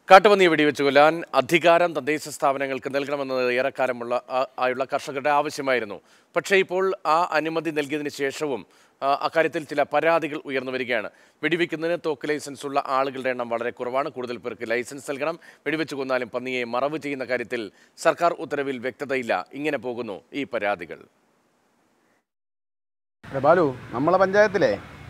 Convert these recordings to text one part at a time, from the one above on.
കാട്ടുപന്നിയെ വെടിവെച്ച് കൊല്ലാൻ അധികാരം തദ്ദേശ സ്ഥാപനങ്ങൾക്ക് നൽകണമെന്നത് ഏറെക്കാലമുള്ള ആ- ആയുള്ള കർഷകരുടെ ആവശ്യമായിരുന്നു പക്ഷേ ഇപ്പോൾ ആ അനുമതി നൽകിയതിന് ശേഷവും ആ, അക്കാര്യത്തിൽ ചില പരാതികൾ ഉയർന്നു വരികയാണ് വെടിവെക്കുന്നതിന് തോക്ക് ലൈസൻസ് ഉള്ള ആളുകളുടെ എണ്ണം വളരെ കുറവാണ് കൂടുതൽ പേർക്ക് ലൈസൻസ് നൽകണം വെടിവെച്ച് കൊന്നാലും പന്നിയെ മറവ് ചെയ്യുന്ന കാര്യത്തിൽ സർക്കാർ ഉത്തരവിൽ വ്യക്തതയില്ല ഇങ്ങനെ പോകുന്നു ഈ പരാതികൾ എടാ ബാലു നമ്മളെ പഞ്ചായത്തിലെ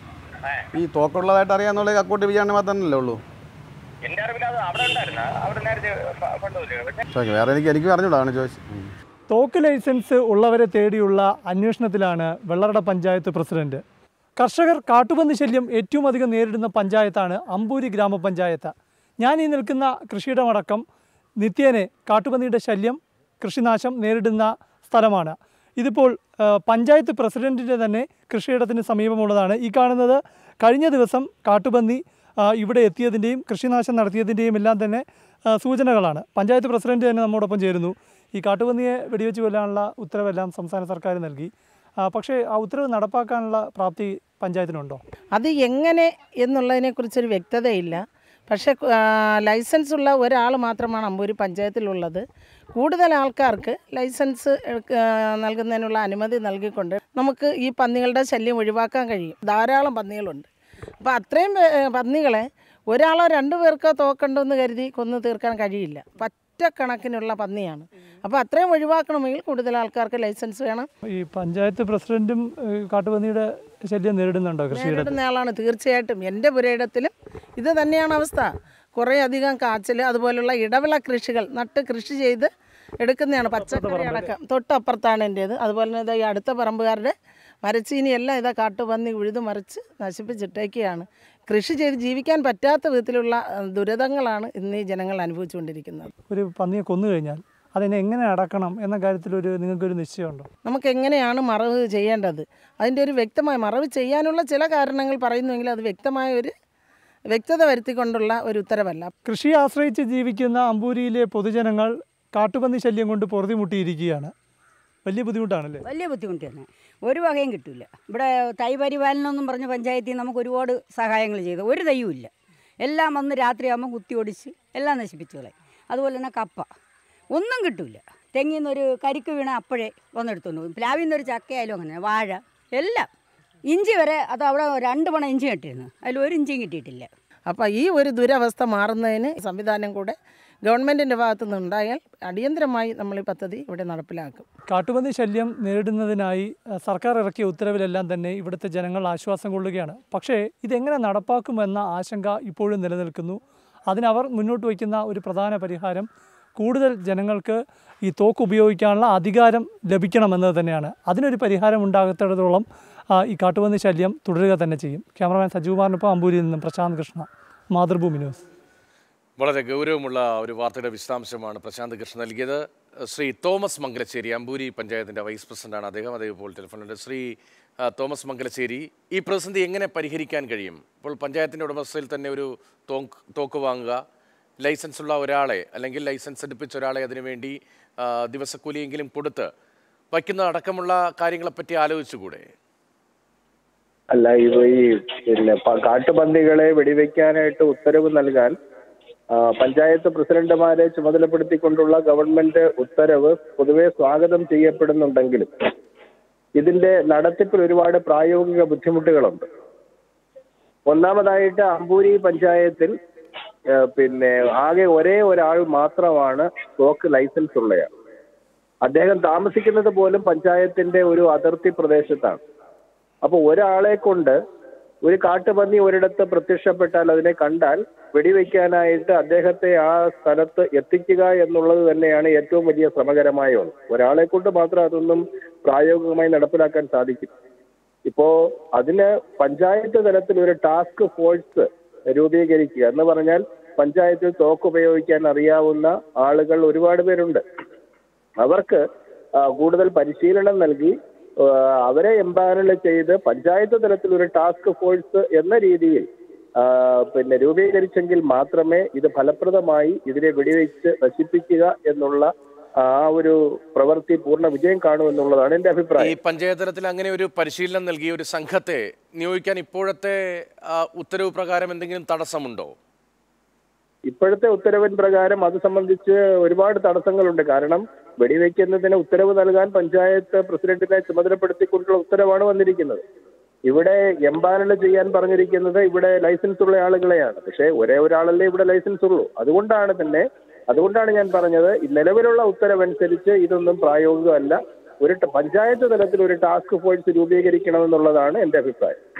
ഈ തോക്കുള്ളതായിട്ട് അറിയാന്നുള്ള അക്കൗണ്ട് വിചാരണ മാത്രമല്ലേ ഉള്ളൂ എന്റെ അറിവിൽ അത് അവിടെ ഉണ്ടായിരുന്നു അവിടെ നേരത്തെ ഫ- ഫണ്ട് വരിക പക്ഷേ ചോദിക്കാം വേറെ എനിക്ക് എനിക്ക് അറിഞ്ഞൂടാണ് ചോദിച്ചു തോക്ക് ലൈസൻസ് ഉള്ളവരെ തേടിയുള്ള അന്വേഷണത്തിലാണ് വെള്ളറട പഞ്ചായത്ത് പ്രസിഡന്റ് കർഷകർ കാട്ടുപന്നി ശല്യം ഏറ്റവും അധികം നേരിടുന്ന പഞ്ചായത്താണ് അമ്പൂരി ഗ്രാമപഞ്ചായത്ത് ഞാൻ ഈ നിൽക്കുന്ന കൃഷിയിടമടക്കം നിത്യേനെ കാട്ടുപന്നിയുടെ ശല്യം കൃഷിനാശം നേരിടുന്ന സ്ഥലമാണ് ഇതിപ്പോൾ ആ, പഞ്ചായത്ത് പ്രസിഡന്റിൻ്റെ തന്നെ കൃഷിയിടത്തിന് സമീപമുള്ളതാണ് ഈ കാണുന്നത് കഴിഞ്ഞ ദിവസം കാട്ടുപന്നി ആ, ഇവിടെ എത്തിയതിൻ്റെയും കൃഷിനാശം നടത്തിയതിൻ്റെയും എല്ലാം തന്നെ ആ, സൂചനകളാണ് പഞ്ചായത്ത് പ്രസിഡന്റ് തന്നെ നമ്മോടൊപ്പം ചേരുന്നു ഈ കാട്ടുപന്നിയെ വെടിവെച്ച് കൊല്ലാനുള്ള ഉത്തരവെല്ലാം സംസ്ഥാന സർക്കാർ നൽകി ആ, പക്ഷേ ആ ഉത്തരവ് നടപ്പാക്കാനുള്ള പ്രാപ്തി പഞ്ചായത്തിനുണ്ടോ അത് എങ്ങനെ എന്നുള്ളതിനെക്കുറിച്ചൊരു വ്യക്തതയില്ല പക്ഷേ ആ, ലൈസൻസ് ഉള്ള ഒരാൾ മാത്രമാണ് അമ്പൂരി പഞ്ചായത്തിലുള്ളത് കൂടുതൽ ആൾക്കാർക്ക് ലൈസൻസ് എടുക്ക- നൽകുന്നതിനുള്ള അനുമതി നൽകിക്കൊണ്ട് നമുക്ക് ഈ പന്നികളുടെ ശല്യം ഒഴിവാക്കാൻ കഴിയും ധാരാളം പന്നികളുണ്ട് അപ്പോൾ അത്രയും പേ- പന്നികളെ ഒരാളോ രണ്ടു പേർക്കോ തോക്കണ്ടെന്ന് കരുതി കൊന്നു തീർക്കാൻ കഴിയില്ല പറ്റക്കണക്കിനുള്ള പന്നിയാണ് അപ്പോൾ അത്രയും ഒഴിവാക്കണമെങ്കിൽ കൂടുതൽ ആൾക്കാർക്ക് ലൈസൻസ് വേണം ഈ പഞ്ചായത്ത് പ്രസിഡന്റും ഏ, കാട്ടുപന്നിയുടെ ശല്യം നേരിടുന്നുണ്ടോ കൃഷിയിടത്തിൽ നേരിടുന്ന ആളാണ് തീർച്ചയായിട്ടും എൻ്റെ പുരയിടത്തിലും ഇത് തന്നെയാണ് അവസ്ഥ കുറേ അധികം കാച്ചിൽ അതുപോലുള്ള ഇടവിള കൃഷികൾ നട്ട് കൃഷി ചെയ്ത് എടുക്കുന്നതാണ് പച്ചക്കറി അടക്കം തൊട്ടപ്പുറത്താണ് എൻ്റേത് അതുപോലെ തന്നെ ഇതാ ഈ അടുത്ത പറമ്പുകാരുടെ മരച്ചീനി എല്ലാം ഇതാ കാട്ടുപന്നി ഉഴുതു മറിച്ച് നശിപ്പിച്ചിട്ടേക്കുകയാണ് കൃഷി ചെയ്ത് ജീവിക്കാൻ പറ്റാത്ത വിധത്തിലുള്ള അഹ്, ദുരിതങ്ങളാണ് ഇന്ന് ഈ ജനങ്ങൾ അനുഭവിച്ചുകൊണ്ടിരിക്കുന്നത് ഒരു പന്നിയെ കൊന്നു കഴിഞ്ഞാൽ അതിനെ എങ്ങനെ അടക്കണം എന്ന കാര്യത്തിൽ ഒരു നിങ്ങൾക്കൊരു നിശ്ചയമുണ്ടോ നമുക്ക് എങ്ങനെയാണ് മറവ് ചെയ്യേണ്ടത് അതിൻ്റെ ഒരു വ്യക്തമായ മറവ് ചെയ്യാനുള്ള ചില കാരണങ്ങൾ പറയുന്നുവെങ്കിൽ അത് വ്യക്തമായ ഒരു വ്യക്തത വരുത്തിക്കൊണ്ടുള്ള ഒരു ഉത്തരവല്ല കൃഷിയെ ആശ്രയിച്ച് ജീവിക്കുന്ന അമ്പൂരിയിലെ പൊതുജനങ്ങൾ കാട്ടുപന്നി ശല്യം കൊണ്ട് പൊറുതിമുട്ടിയിരിക്കുകയാണ് വലിയ ബുദ്ധിമുട്ടാണല്ലേ വലിയ ബുദ്ധിമുട്ട് തന്നെ ഒരു വകയും കിട്ടില്ല ഇവിടെ തൈ പരിപാലനമെന്നും പറഞ്ഞ പഞ്ചായത്തിൽ നിന്ന് നമുക്ക് ഒരുപാട് സഹായങ്ങൾ ചെയ്തു ഒരു തൈയും ഇല്ല എല്ലാം വന്ന് രാത്രിയാകുമ്പോൾ കുത്തി ഒടിച്ച് എല്ലാം നശിപ്പിച്ചു കളയും അതുപോലെ തന്നെ കപ്പ ഒന്നും കിട്ടില്ല തെങ്ങിൽ നിന്നൊരു കരിക്ക് വീണ അപ്പോഴേ വന്നെടുത്തോണ്ട് പോകും പ്ലാവിൽ നിന്നൊരു ചക്കയായാലും അങ്ങനെ വാഴ എല്ലാം ഇഞ്ചി വരെ അത് അവിടെ രണ്ട് പണം ഇഞ്ചി കിട്ടിയിരുന്നു അതിൽ ഒരു ഇഞ്ചിയും കിട്ടിയിട്ടില്ല അപ്പോൾ ഈ ഒരു ദുരവസ്ഥ മാറുന്നതിന് സംവിധാനം കൂടെ ഗവൺമെൻറ്റിൻ്റെ ഭാഗത്തു നിന്നുണ്ടായാൽ അടിയന്തരമായി നമ്മൾ ഈ പദ്ധതി ഇവിടെ നടപ്പിലാക്കും കാട്ടുപന്നി ശല്യം നേരിടുന്നതിനായി അഹ്, സർക്കാർ ഇറക്കിയ ഉത്തരവിലെല്ലാം തന്നെ ഇവിടുത്തെ ജനങ്ങൾ ആശ്വാസം കൊള്ളുകയാണ് പക്ഷേ ഇതെങ്ങനെ നടപ്പാക്കുമെന്ന ആശങ്ക ഇപ്പോഴും നിലനിൽക്കുന്നു അതിനവർ മുന്നോട്ട് വയ്ക്കുന്ന ഒരു പ്രധാന പരിഹാരം കൂടുതൽ ജനങ്ങൾക്ക് ഈ തോക്ക് ഉപയോഗിക്കാനുള്ള അധികാരം ലഭിക്കണമെന്നത് തന്നെയാണ് അതിനൊരു പരിഹാരം ഉണ്ടാകത്തിടത്തോളം ആ, ഈ കാട്ടുപന്നി ശല്യം തുടരുക തന്നെ ചെയ്യും ക്യാമറമാൻ സജീവകുമാറിനൊപ്പം അമ്പൂരിയിൽ നിന്നും പ്രശാന്ത് കൃഷ്ണ മാതൃഭൂമി ന്യൂസ് വളരെ ഗൗരവമുള്ള ഒരു വാർത്തയുടെ വിശദാംശമാണ് പ്രശാന്ത് കൃഷ്ണൻ നൽകിയത് ശ്രീ തോമസ് മംഗലശ്ശേരി അമ്പൂരി പഞ്ചായത്തിൻ്റെ വൈസ് പ്രസിഡന്റാണ് അദ്ദേഹം അദ്ദേഹം ഇപ്പോൾ ടെലിഫോണിലുണ്ട് ശ്രീ ആ, തോമസ് മംഗലശ്ശേരി ഈ പ്രതിസന്ധി എങ്ങനെ പരിഹരിക്കാൻ കഴിയും ഇപ്പോൾ പഞ്ചായത്തിൻ്റെ ഉടമസ്ഥയിൽ തന്നെ ഒരു തോക്ക് തോക്ക് വാങ്ങുക ലൈസൻസ് ഉള്ള ഒരാളെ അല്ലെങ്കിൽ ലൈസൻസ് എടുപ്പിച്ച ഒരാളെ അതിനുവേണ്ടി ആ, ദിവസക്കൂലിയെങ്കിലും കൊടുത്ത് വയ്ക്കുന്ന അടക്കമുള്ള കാര്യങ്ങളെപ്പറ്റി ആലോചിച്ചുകൂടെ അല്ല ഇവ ഈ പിന്നെ പ- കാട്ടുപന്നികളെ വെടിവെക്കാനായിട്ട് ഉത്തരവ് നൽകാൻ ആ, പഞ്ചായത്ത് പ്രസിഡന്റുമാരെ ചുമതലപ്പെടുത്തിക്കൊണ്ടുള്ള ഗവൺമെന്റ് ഉത്തരവ് പൊതുവെ സ്വാഗതം ചെയ്യപ്പെടുന്നുണ്ടെങ്കിലും ഇതിന്റെ നടത്തിപ്പിൽ ഒരുപാട് പ്രായോഗിക ബുദ്ധിമുട്ടുകളുണ്ട് ഒന്നാമതായിട്ട് അമ്പൂരി പഞ്ചായത്തിൽ ആ, പിന്നെ ആകെ ഒരേ ഒരാൾ മാത്രമാണ് തോക്ക് ലൈസൻസ് ഉള്ളയാൾ അദ്ദേഹം താമസിക്കുന്നത് പോലും പഞ്ചായത്തിന്റെ ഒരു അതിർത്തി പ്രദേശത്താണ് അപ്പൊ ഒരാളെ കൊണ്ട് ഒരു കാട്ടുപന്നി ഒരിടത്ത് പ്രത്യക്ഷപ്പെട്ടാൽ അതിനെ കണ്ടാൽ വെടിവെക്കാനായിട്ട് അദ്ദേഹത്തെ ആ സ്ഥലത്ത് എത്തിക്കുക എന്നുള്ളത് തന്നെയാണ് ഏറ്റവും വലിയ ശ്രമകരമായ ഒന്ന് ഒരാളെ കൊണ്ട് മാത്രം അതൊന്നും പ്രായോഗികമായി നടപ്പിലാക്കാൻ സാധിക്കും ഇപ്പോ അതിന് പഞ്ചായത്ത് തലത്തിൽ ഒരു ടാസ്ക് ഫോഴ്സ് രൂപീകരിക്കുക എന്ന് പറഞ്ഞാൽ പഞ്ചായത്തിൽ തോക്ക് ഉപയോഗിക്കാൻ അറിയാവുന്ന ആളുകൾ ഒരുപാട് പേരുണ്ട് അവർക്ക് ആ, കൂടുതൽ പരിശീലനം നൽകി ആ, അവരെ എംപാനൽ ചെയ്ത് പഞ്ചായത്ത് തലത്തിൽ ഒരു ടാസ്ക് ഫോഴ്സ് എന്ന രീതിയിൽ ആ, പിന്നെ രൂപീകരിച്ചെങ്കിൽ മാത്രമേ ഇത് ഫലപ്രദമായി ഇതിനെ വെടിവെച്ച് നശിപ്പിക്കുക എന്നുള്ള ആ ഒരു പ്രവൃത്തി പൂർണ്ണ വിജയം കാണുമെന്നുള്ളതാണ് എന്റെ ഈ അഭിപ്രായം പഞ്ചായത്ത് തലത്തിൽ അങ്ങനെ ഒരു പരിശീലനം നൽകിയ ഒരു സംഘത്തെ നിയോഗിക്കാൻ ഇപ്പോഴത്തെ ആ, ഉത്തരവ് പ്രകാരം എന്തെങ്കിലും തടസ്സമുണ്ടോ ഇപ്പോഴത്തെ ഉത്തരവിൻ പ്രകാരം അത് സംബന്ധിച്ച് ഒരുപാട് തടസ്സങ്ങളുണ്ട് കാരണം വെടിവെക്കുന്നതിന് ഉത്തരവ് നൽകാൻ പഞ്ചായത്ത് പ്രസിഡന്റിനെ ചുമതലപ്പെടുത്തിക്കൊണ്ടുള്ള ഉത്തരവാണ് വന്നിരിക്കുന്നത് ഇവിടെ എംപാനൽ ചെയ്യാൻ പറഞ്ഞിരിക്കുന്നത് ഇവിടെ ലൈസൻസ് ഉള്ള ആളുകളെയാണ് പക്ഷേ ഒരേ ഒരാളല്ലേ ഇവിടെ ലൈസൻസ് ഉള്ളൂ അതുകൊണ്ടാണ് തന്നെ അതുകൊണ്ടാണ് ഞാൻ പറഞ്ഞത് ഈ നിലവിലുള്ള ഉത്തരവനുസരിച്ച് ഇതൊന്നും പ്രായോഗികമല്ല ഒരു ട- പഞ്ചായത്ത് തലത്തിൽ ഒരു ടാസ്ക് ഫോഴ്സ് രൂപീകരിക്കണമെന്നുള്ളതാണ് എന്റെ അഭിപ്രായം